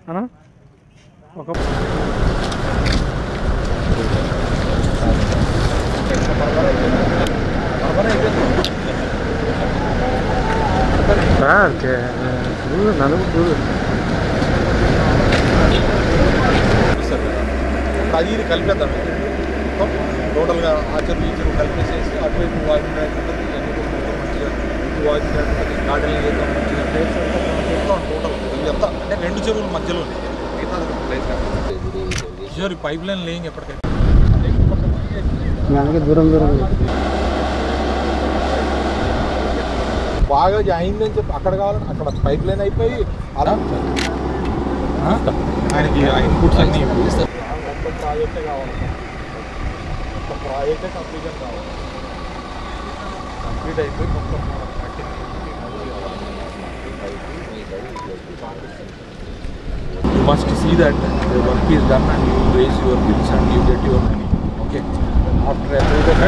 అనా ఒక సార్ చే- చూడు నలుగు చూడు అది ఇది కలిపేద్దాం మొత్తం టోటల్గా ఆ చెరువు ఈ చెరువు కలిపేసేసి అటువైపు వాకినట్టు ఉంటుంది ఇవన్నీ కూడా మొత్తం మంచిగా ఇటు వాకినట్టు ఉంటుంది గార్డెన్ చేద్దాం మంచిగా ప్లేస్ అంతా మొత్తం టోటల్ ఇదంతా అంటే రెండు చెరువుల మధ్యలో ప్లేస్ పైప్ లైన్ లేని ఎప్పటికైనా అందుకే దూరం దూరం బాగా అయిందని చెప్పి అక్కడ కావాలంటే అక్కడ పైప్ లైన్ అయిపోయి అలా ఆ? ఆయనకి ఆ ఇన్పుట్స్ అన్ని మొత్తం ప్రాజెక్టే కావాలి మొత్తం ప్రాజెక్టే కంప్లీషన్ కావాలి కంప్లీట్ అయిపోయి మొత్తం you must see that the work is done and you raise your bills and you get your money okay after every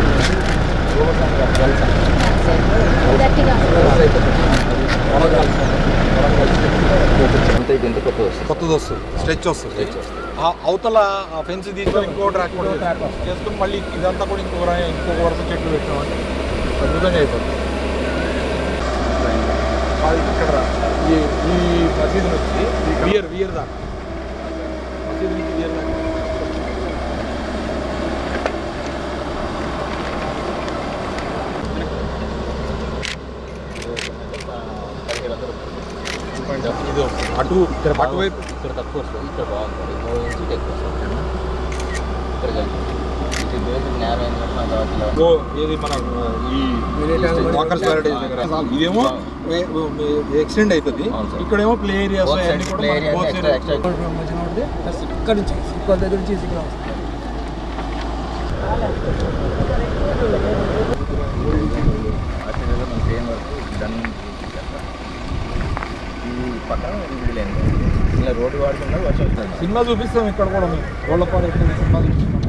గట్టిగా అంతే ఇది ఎంత కొత్త వస్తుంది కొత్తది వస్తుంది స్ట్రెచ్ వస్తుంది ఆ అవతల ఆ ఫెన్స్ తీసుకొని ఇంకో ట్రాక్ కూడా చేసుకుని మళ్ళీ ఇదంతా కూడా ఇంకో రా- ఇంకొక వరుస చెట్లు పెట్టినామంటే అద్భుతంగా అయిపోతుంది అది ఇక్కడ రా. ఈ ఈ మసీదు నుంచి వియర్ వియర్ దాకా మసీదు నుంచి వియర్ దాకా ఇది వస్తుంది. అటు అటువైపు ఇక్కడ తక్కువ వస్తుంది ఇక్కడ బాగుంటుంది మూడు నుంచి ఎక్కువ వస్తుంది ఇక్కడ కలిపి ఇది బేసిక్ నేరం ఏంటంటే మన తర్వాత ఇలా గో ఏది మన ఈ వాకర్స్ ప్యారడైజ్ దగ్గర ఇదేమో ఎక్స్టెండ్ అవుతుంది అవును సార్. ఇక్కడేమో ప్లే ఏరియాస్ Both అన్ని sides కూడా play area both extra areas. extra ఇక్కడ నుంచి ఇక్కడ దగ్గర నుంచి ఇక్కడ వస్తుంది అట్లా మన సేమ్ వర్క్ డన్ ఈ పక్కన ఇది లేదు ఇలా రోడ్డు వాడుతున్నారు వర్షం వస్తుంది సినిమా చూపిస్తాం ఇక్కడ కూడా మీకు గోళ్ళపాడు ఎక్కడ సినిమా చూపిస్తాం